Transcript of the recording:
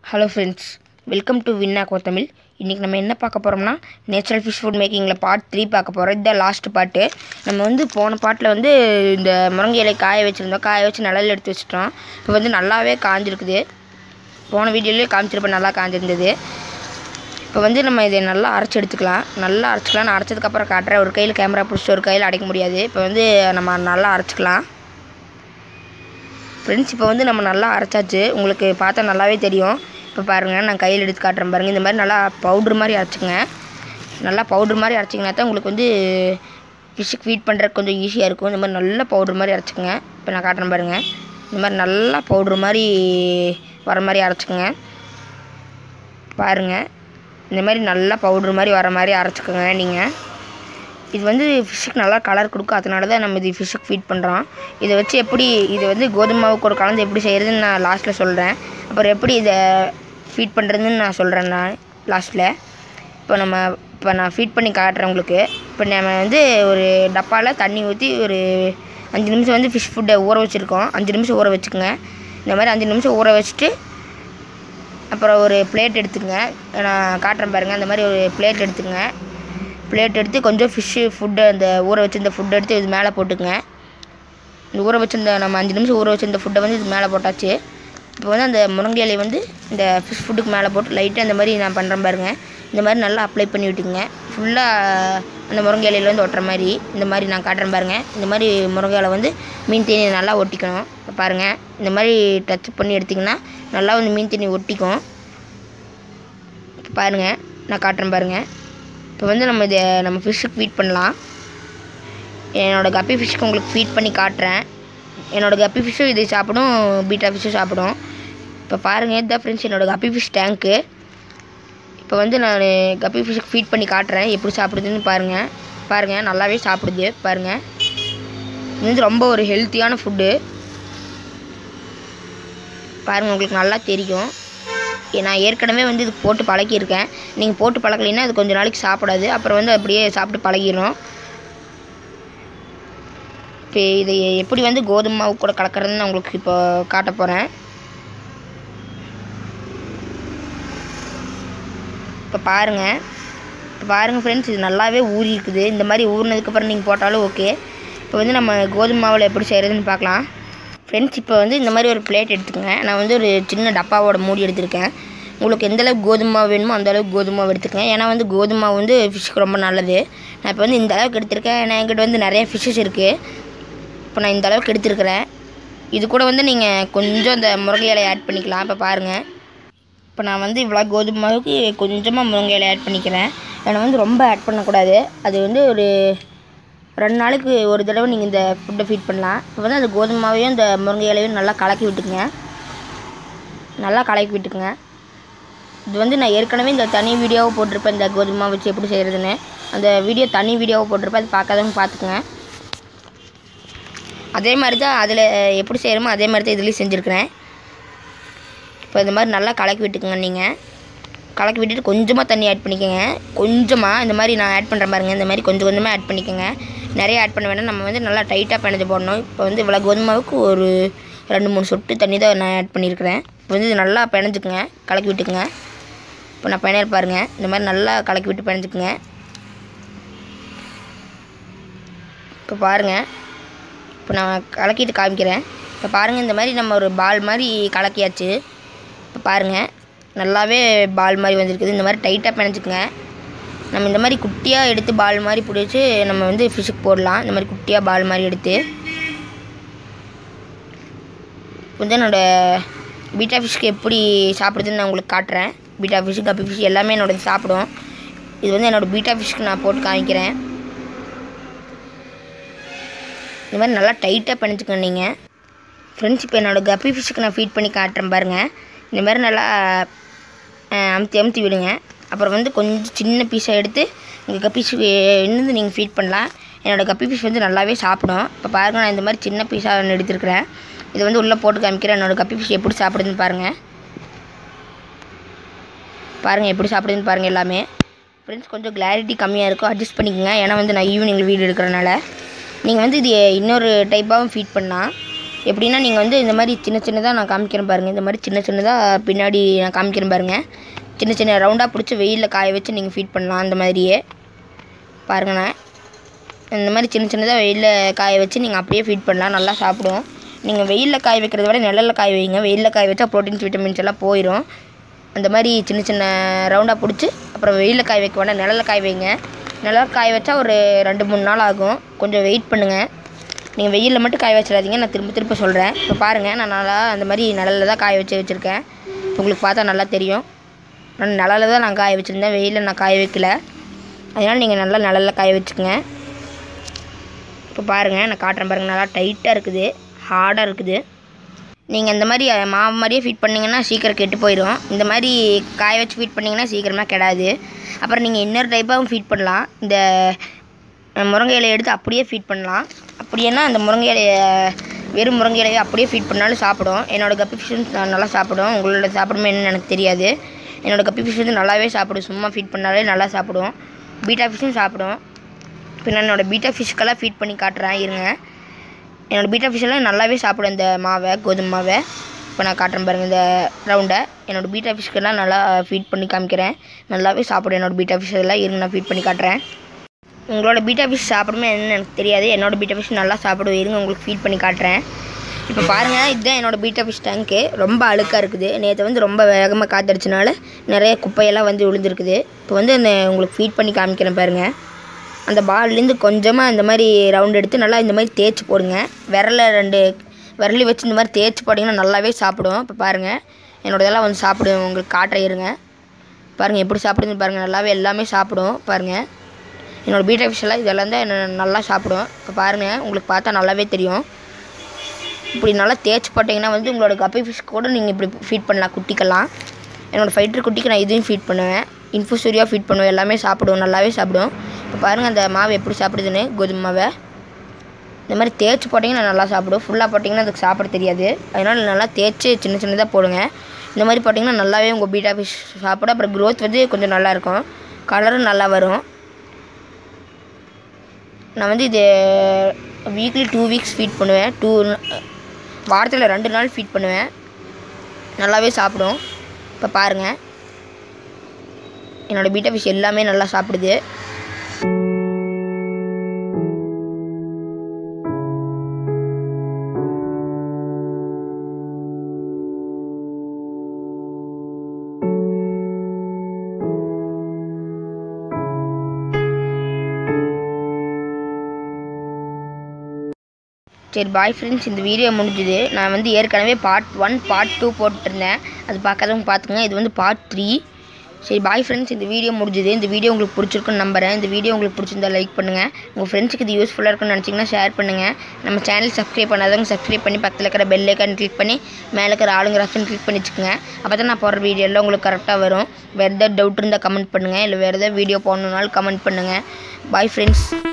hello friends welcome to வின்னா கோத்தமிழ் இன்றைக்கி நம்ம என்ன பார்க்க போகிறோம்னா நேச்சுரல் ஃபிஷ் ஃபுட் மேக்கிங்கில் பார்ட் த்ரீ பார்க்க போகிறோம் இதுதான் லாஸ்ட் பாட்டு நம்ம வந்து போன பாட்டில் வந்து இந்த முருங்கை இலை காய வச்சுருந்தோம் காய வச்சு நிழல்ல எடுத்து வச்சிட்டோம் இப்போ வந்து நல்லாவே காஞ்சிருக்குது போன வீடியோலேயே காமிச்சிருப்பேன் நல்லா காஞ்சிருந்தது இப்போ வந்து நம்ம இதை நல்லா அரைச்சி எடுத்துக்கலாம் நல்லா அரைச்சிக்கலாம் நான் அரைச்சதுக்கப்புறம் காட்டுறேன் ஒரு கையில் கேமரா பிடிச்சி ஒரு கையில் அடைக்க முடியாது இப்போ வந்து நம்ம நல்லா அரைச்சிக்கலாம் ஃப்ரெண்ட்ஸ் இப்போ வந்து நம்ம நல்லா அரைச்சாச்சு உங்களுக்கு பார்த்தா நல்லாவே தெரியும் இப்போ பாருங்கள் நான் கையில் எடுத்து காட்டுறேன் பாருங்கள் இந்த மாதிரி நல்லா பவுட்ரு மாதிரி அரைச்சிங்க நல்லா பவுட்ரு மாதிரி அரைச்சிங்கன்னா தான் உங்களுக்கு வந்து ஃபிஷ்ஷுக்கு ஃபீட் பண்ணுறதுக்கு கொஞ்சம் ஈஸியாக இருக்கும் இந்த மாதிரி நல்லா பவுட்ரு மாதிரி அரைச்சிக்கங்க இப்போ நான் காட்டுறேன் பாருங்கள் இந்த மாதிரி நல்லா பவுட்ரு மாதிரி வர மாதிரி அரைச்சிக்கங்க பாருங்கள் இந்த மாதிரி நல்லா பவுட்ரு மாதிரி வர மாதிரி அரைச்சிக்கோங்க நீங்கள் இது வந்து ஃபிஷ்ஷுக்கு நல்லா கலர் கொடுக்கும் அதனால தான் நம்ம இது ஃபிஷ்ஷுக்கு ஃபீட் பண்ணுறோம் இதை வச்சு எப்படி இதை வந்து கோதுமை மாவு கூட கலந்து எப்படி செய்கிறதுன்னு நான் லாஸ்ட்டில் சொல்கிறேன் அப்புறம் எப்படி இதை ஃபீட் பண்ணுறதுன்னு நான் சொல்கிறேன் நான் லாஸ்ட்டில் இப்போ நம்ம இப்போ நான் ஃபீட் பண்ணி காட்டுறேன் உங்களுக்கு இப்போ நம்ம வந்து ஒரு டப்பாவில் தண்ணி ஊற்றி ஒரு அஞ்சு நிமிஷம் வந்து ஃபிஷ் ஃபுட்டை ஊற வச்சுருக்கோம் அஞ்சு நிமிஷம் ஊற வச்சுக்கோங்க இந்த மாதிரி அஞ்சு நிமிஷம் ஊற வச்சுட்டு அப்புறம் ஒரு பிளேட் எடுத்துக்கங்க நான் காட்டுறேன் பாருங்கள் அந்த மாதிரி ஒரு பிளேட் எடுத்துக்கங்க பிளேட் எடுத்து கொஞ்சம் ஃபிஷ்ஷு ஃபுட்டு அந்த ஊற வச்சிருந்த ஃபுட் எடுத்து இது மேலே போட்டுக்குங்க இந்த ஊற வச்சிருந்த நம்ம அஞ்சு நிமிஷம் ஊற வச்சிருந்த ஃபுட்டை வந்து இது மேலே போட்டாச்சு இப்போ வந்து அந்த முருங்கை இலையை வந்து இந்த ஃபிஷ் ஃபுட்டுக்கு மேலே போட்டு லைட்டாக இந்த மாதிரி நான் பண்ணுறேன் பாருங்க இந்த மாதிரி நல்லா அப்ளை பண்ணி விட்டுக்குங்க ஃபுல்லாக அந்த முருங்கை இலையில வந்து ஒட்டுற மாதிரி இந்த மாதிரி நான் காட்டுறேன் பாருங்கள் இந்த மாதிரி முருங்கை இலை வந்து மீன் தீனி நல்லா ஒட்டிக்கணும் இப்போ பாருங்கள் இந்த மாதிரி டச் பண்ணி எடுத்திங்கன்னா நல்லா வந்து மீன் தீனி ஒட்டிக்கும் இப்போ பாருங்கள் நான் காட்டுறேன் பாருங்கள் இப்போ வந்து நம்ம இதை நம்ம ஃபிஷ்ஷுக்கு ஃபீட் பண்ணலாம் என்னோடய கப்பி ஃபிஷ்ஷுக்கு உங்களுக்கு ஃபீட் பண்ணி காட்டுறேன் என்னோடய கப்பி ஃபிஷ்ஷும் இதை சாப்பிடும் பீட்டா ஃபிஷ்ஷும் சாப்பிடும் இப்போ பாருங்கள் இதுதான் ஃப்ரெண்ட்ஸ் என்னோடய கப்பி ஃபிஷ் டேங்க்கு இப்போ வந்து நான் கப்பி ஃபிஷ்ஷுக்கு ஃபீட் பண்ணி காட்டுறேன் எப்படி சாப்பிடுதுன்னு பாருங்கள் பாருங்கள் நல்லாவே சாப்பிடுது பாருங்கள் இது வந்து ரொம்ப ஒரு ஹெல்த்தியான ஃபுட்டு பாருங்கள் உங்களுக்கு நல்லா தெரியும் நான் ஏற்கனவே வந்து இது போட்டு பழக்கியிருக்கேன் நீங்கள் போட்டு பழக்கலைன்னா அது கொஞ்ச நாளைக்கு சாப்பிடாது அப்புறம் வந்து அப்படியே சாப்பிட்டு பழகிடும் இப்போ இதை எப்படி வந்து கோதுமை மாவு கூட கலக்கிறதுன்னு நான் உங்களுக்கு இப்போ காட்ட போகிறேன் இப்போ பாருங்கள் இப்போ பாருங்கள் ஃப்ரெண்ட்ஸ் இது நல்லாவே ஊறி இருக்குது இந்த மாதிரி ஊறினதுக்கப்புறம் நீங்கள் போட்டாலும் ஓகே இப்போ வந்து நம்ம கோதுமை மாவில் எப்படி செய்கிறதுன்னு பார்க்கலாம் ஃப்ரெண்ட்ஸ் இப்போ வந்து இந்த மாதிரி ஒரு பிளேட் எடுத்துக்கங்க நான் வந்து ஒரு சின்ன டப்பாவோட மூடி எடுத்திருக்கேன் உங்களுக்கு எந்த அளவுக்கு கோதுமை மாவு வேணுமோ அந்த அளவுக்கு கோதுமை மாவு எடுத்துக்கங்க ஏன்னா வந்து கோதுமை மாவு வந்து ஃபிஷ்ஷுக்கு ரொம்ப நல்லது நான் இப்போ வந்து இந்த அளவுக்கு எடுத்திருக்கேன் ஏன்னா என்கிட்ட வந்து நிறைய ஃபிஷ்ஷஸ் இருக்குது இப்போ நான் இந்த அளவுக்கு எடுத்துருக்கிறேன் இது கூட வந்து நீங்கள் கொஞ்சம் இந்த முருங்கை இலையை ஆட் பண்ணிக்கலாம் இப்போ பாருங்கள் இப்போ நான் வந்து இவ்வளோ கோதுமை மாவுக்கு கொஞ்சமாக முருங்கை இலையை ஆட் பண்ணிக்கிறேன் ஏன்னா வந்து ரொம்ப ஆட் பண்ணக்கூடாது அது வந்து ஒரு ரெண்டு நாளைக்கு ஒரு தடவை நீங்கள் இந்த ஃபுட்டை ஃபீட் பண்ணலாம் இப்போ வந்து அந்த கோதுமை மாவையும் இந்த முருங்கை இலையும் நல்லா கலக்கி விட்டுக்குங்க நல்லா கலக்கி விட்டுக்குங்க இது வந்து நான் ஏற்கனவே இந்த தனி வீடியோவை போட்டிருப்பேன் இந்த கோதுமை மாவு வச்சு எப்படி செய்கிறதுன்னு அந்த வீடியோ தனி வீடியோவை போட்டிருப்பேன் அது பார்க்காதவங்க பார்த்துக்குங்க அதே மாதிரி தான் அதில் எப்படி செய்கிறோமோ அதே மாதிரி தான் இதுலேயும் செஞ்சுருக்கிறேன் இப்போ இந்த மாதிரி நல்லா கலக்கி விட்டுக்குங்க நீங்கள் கலக்கி விட்டுட்டு கொஞ்சமாக தண்ணி ஆட் பண்ணிக்கோங்க கொஞ்சமாக இந்த மாதிரி நான் ஆட் பண்ணுற பாருங்க இந்த மாதிரி கொஞ்சம் கொஞ்சமாக ஆட் பண்ணிக்கோங்க நிறைய ஆட் பண்ண வேணாம் நம்ம வந்து நல்லா டைட்டாக பிணைஞ்சு போடணும் இப்போ வந்து இவ்வளோ கோதுமாவுக்கு ஒரு ரெண்டு மூணு சொட்டு தண்ணி தான் நான் ஆட் பண்ணியிருக்கிறேன் இப்போ வந்து இது நல்லா பிணைஞ்சுக்குங்க கலக்கி விட்டுக்குங்க இப்போ நான் பிணைய பாருங்கள் இந்த மாதிரி நல்லா கலக்கி விட்டு பிணைஞ்சுக்குங்க இப்போ பாருங்கள் இப்போ நான் கலக்கிட்டு காமிக்கிறேன் இப்போ பாருங்கள் இந்த மாதிரி நம்ம ஒரு பால் மாதிரி கலக்கியாச்சு இப்போ பாருங்கள் நல்லாவே பால் மாதிரி வந்திருக்குது இந்த மாதிரி டைட்டாக பிணைஞ்சிக்கங்க நம்ம இந்த மாதிரி குட்டியாக எடுத்து பால் மாதிரி பிடிச்சி நம்ம வந்து ஃபிஷ்ஷுக்கு போடலாம் இந்த மாதிரி குட்டியாக பால் மாதிரி எடுத்து வந்து என்னோடய பீட்டா ஃபிஷ்க்கு எப்படி சாப்பிடுதுன்னு நான் உங்களுக்கு காட்டுறேன் பீட்டா ஃபிஷ்ஷு கப்பி ஃபிஷ் எல்லாமே என்னோடது சாப்பிடும் இது வந்து என்னோடய பீட்டா ஃபிஷ்க்கு நான் போட்டு காமிக்கிறேன் இந்த மாதிரி நல்லா டைட்டாக பிணைச்சிக்கணும் நீங்கள் ஃப்ரெண்ட்ஸ் இப்போ என்னோடய கப்பி ஃபிஷ்ஷுக்கு நான் ஃபீட் பண்ணி காட்டுறேன் பாருங்கள் இந்த மாதிரி நல்லா அமுத்தி அமுத்தி விடுங்க அப்புறம் வந்து கொஞ்சம் சின்ன பீஸாக எடுத்து உங்கள் கப்பி இருந்து நீங்கள் ஃபீட் பண்ணலாம் என்னோடய கப்பி ஃபிஷ் வந்து நல்லாவே சாப்பிடும் இப்போ பாருங்கள் நான் இந்த மாதிரி சின்ன பீஸாக ஒன்று எடுத்துருக்கிறேன் இதை வந்து உள்ளே போட்டு காமிக்கிறேன் என்னோடய கப்பி ஃபிஷ் எப்படி சாப்பிடுதுன்னு பாருங்கள் பாருங்கள் எப்படி சாப்பிடுதுன்னு பாருங்கள் எல்லாமே ஃப்ரெண்ட்ஸ் கொஞ்சம் கிளாரிட்டி கம்மியாக இருக்கும் அட்ஜஸ்ட் பண்ணிக்கோங்க ஏன்னா வந்து நான் ஈவினிங்கில் வீடு எடுக்கிறனால நீங்கள் வந்து இது இன்னொரு டைப்பாகவும் ஃபீட் பண்ணலாம் எப்படின்னா நீங்கள் வந்து இந்த மாதிரி சின்ன சின்னதாக நான் காமிக்கிறேன் பாருங்கள் இந்த மாதிரி சின்ன சின்னதாக பின்னாடி நான் காமிக்கிறேன் பாருங்கள் சின்ன சின்ன ரவுண்டாக பிடிச்சி வெயிலில் காய வச்சு நீங்கள் ஃபீட் பண்ணலாம் அந்த மாதிரியே பாருங்கண்ணே இந்த மாதிரி சின்ன சின்னதாக வெயிலில் காய வச்சு நீங்கள் அப்படியே ஃபீட் பண்ணலாம் நல்லா சாப்பிடும் நீங்கள் வெயிலில் காய வைக்கிறத விட நிழலில் காய வைங்க வெயிலில் காய வச்சா ப்ரோட்டீன்ஸ் விட்டமின்ஸ் எல்லாம் போயிடும் அந்த மாதிரி சின்ன சின்ன ரவுண்டாக பிடிச்சி அப்புறம் வெயிலில் காய வைக்க வேண்டாம் நிழலில் காய வைங்க நிழலில் காய வச்சா ஒரு ரெண்டு மூணு நாள் ஆகும் கொஞ்சம் வெயிட் பண்ணுங்கள் நீங்கள் வெயிலில் மட்டும் காய வச்சிடாதீங்க நான் திரும்ப திரும்ப சொல்கிறேன் இப்போ பாருங்கள் நான் நல்லா அந்த மாதிரி நிழலில் தான் காய வச்சு வச்சுருக்கேன் உங்களுக்கு பார்த்தா நல்லா தெரியும் நான் நிழலில் தான் நான் காய வச்சுருந்தேன் வெயிலில் நான் காய வைக்கல அதனால் நீங்கள் நல்லா நிழலில் காய வச்சுக்கோங்க இப்போ பாருங்கள் நான் காட்டுறேன் பாருங்கள் நல்லா டைட்டாக இருக்குது ஹார்டாக இருக்குது நீங்கள் இந்த மாதிரி அஹ், மாவு மாதிரியே ஃபீட் பண்ணிங்கன்னா சீக்கிரம் கெட்டு போயிடும் இந்த மாதிரி காய வச்சு ஃபீட் பண்ணிங்கன்னா சீக்கிரமாக கெடாது அப்புறம் நீங்கள் இன்னொரு டைப்பாகவும் ஃபீட் பண்ணலாம் இந்த அஹ், முருங்கை இலையை எடுத்து அப்படியே ஃபீட் பண்ணலாம் அப்படியேன்னா அந்த முருங்கை இலையை வெறும் முருங்கை இலையை அப்படியே ஃபீட் பண்ணாலும் சாப்பிடும் என்னோடய கப்பி ஃபிஷ் வந்து நல்லா சாப்பிடும் உங்களோட சாப்பிடுமே என்னன்னு எனக்கு தெரியாது என்னோடய கப்பி ஃபிஷ் வந்து நல்லாவே சாப்பிடும் சும்மா ஃபீட் பண்ணாலே நல்லா சாப்பிடும் பீட்டா ஃபிஷ்ஷும் சாப்பிடும் இப்போ நான் என்னோடய பீட்டா ஃபிஷ்க்கெல்லாம் ஃபீட் பண்ணி காட்டுறேன் இருங்க என்னோடய பீட்டா ஃபிஷ் எல்லாம் நல்லாவே சாப்பிடும் இந்த மாவை கோதுமை மாவை இப்போ நான் காட்டுறேன் பாருங்கள் இந்த ரவுண்டை என்னோடய பீட்டா ஃபிஷ்க்கெல்லாம் நல்லா ஃபீட் பண்ணி காமிக்கிறேன் நல்லாவே சாப்பிடும் என்னோடய பீட்டா ஃபிஷ் எல்லாம் இருங்க நான் ஃபீட் பண்ணி காட்டுறேன் உங்களோட பீட்டா ஃபிஷ் சாப்பிடுமே என்னன்னு எனக்கு தெரியாது என்னோடய பீட்டா ஃபிஷ் நல்லா சாப்பிடும் இருங்க உங்களுக்கு ஃபீட் பண்ணி காட்டுறேன் இப்போ பாருங்கள் இதுதான் என்னோடய பீட்டா ஃபிஷ் டேங்க்கு ரொம்ப அழுக்காக இருக்குது நேற்று வந்து ரொம்ப வேகமாக காத்தடிச்சனால நிறைய குப்பையெல்லாம் வந்து விழுந்துருக்குது இப்போ வந்து அந்த உங்களுக்கு ஃபீட் பண்ணி காமிக்கிறேன் பாருங்கள் அந்த பால்லேருந்து கொஞ்சமாக இந்த மாதிரி ரவுண்ட் எடுத்து நல்லா இந்த மாதிரி தேய்ச்சி போடுங்க விரல ரெண்டு விரலி வச்சு இந்த மாதிரி தேய்ச்சி போட்டிங்கன்னா நல்லாவே சாப்பிடும் இப்போ பாருங்கள் என்னோட இதெல்லாம் வந்து சாப்பிடும் உங்களுக்கு காட்டுற இருங்க பாருங்கள் எப்படி சாப்பிடுதுன்னு பாருங்கள் நல்லாவே எல்லாமே சாப்பிடும் பாருங்கள் என்னோடய பீட்டா ஃபிஷ் எல்லாம் இதெல்லாம் தான் என்ன நல்லா சாப்பிடும் இப்போ பாருங்கள் உங்களுக்கு பார்த்தா நல்லாவே தெரியும் இப்படி நல்லா தேய்ச்சி போட்டிங்கன்னா வந்து உங்களோட கப்பை ஃபிஷ் கூட நீங்கள் இப்படி ஃபீட் பண்ணலாம் குட்டிக்கெல்லாம் என்னோடய ஃபைட்டர் குட்டிக்கு நான் இதையும் ஃபீட் பண்ணுவேன் இன்ஃபூசூரியாக ஃபீட் பண்ணுவேன் எல்லாமே சாப்பிடும் நல்லாவே சாப்பிடும் இப்போ பாருங்கள் அந்த மாவு எப்படி சாப்பிடுதுன்னு கோதுமை மாவை இந்த மாதிரி தேய்ச்சி போட்டிங்கன்னா நல்லா சாப்பிடும் ஃபுல்லாக போட்டிங்கன்னா அதுக்கு சாப்பிட தெரியாது அதனால் நல்லா தேய்ச்சி சின்ன சின்னதாக போடுங்க இந்த மாதிரி போட்டிங்கன்னா நல்லாவே உங்கள் பீட்டா ஃபிஷ் சாப்பிடும் அப்புறம் க்ரோத் வந்து கொஞ்சம் நல்லாயிருக்கும் கலரும் நல்லா வரும் நான் வந்து இது வீக்லி டூ வீக்ஸ் ஃபீட் பண்ணுவேன் டூ வாரத்தில் ரெண்டு நாள் ஃபீட் பண்ணுவேன் நல்லாவே சாப்பிடும் இப்போ பாருங்கள் என்னோடய பீட்டா ஃபிஷ் எல்லாமே நல்லா சாப்பிடுது சரி பாய் ஃப்ரெண்ட்ஸ் இந்த வீடியோ முடிஞ்சுது நான் வந்து ஏற்கனவே பார்ட் ஒன் பார்ட் டூ போட்டிருந்தேன் அது பார்க்காதவங்க பார்த்துங்க இது வந்து பார்ட் த்ரீ சரி பாய் ஃப்ரெண்ட்ஸ் இந்த வீடியோ முடிஞ்சுது இந்த வீடியோ உங்களுக்கு பிடிச்சிருக்குன்னு நம்புறேன் இந்த வீடியோ உங்களுக்கு பிடிச்சிருந்தா லைக் பண்ணுங்கள் உங்கள் ஃப்ரெண்ட்ஸுக்கு இது யூஸ்ஃபுல்லாக இருக்குன்னு நினச்சிங்கன்னா ஷேர் பண்ணுங்கள் நம்ம சேனல் சப்ஸ்கிரைப் பண்ணாதவங்க சப்ஸ்கிரைப் பண்ணி பக்கத்தில் இருக்கிற பெல் ஐக்கான் கிளிக் பண்ணி மேலே இருக்கிற ஆளுங்கிற ஆப்ஷன் கிளிக் பண்ணி வச்சுக்கோங்க அப்போ தான் நான் போடுற வீடியோ எல்லாம் உங்களுக்கு கரெக்டாக வரும் வேறு ஏதாவது டவுட் இருந்தால் கமெண்ட் பண்ணுங்கள் இல்லை வேறு ஏதாவது வீடியோ போடணுன்னாலும் கமெண்ட் பண்ணுங்கள் பாய் ஃப்ரெண்ட்ஸ்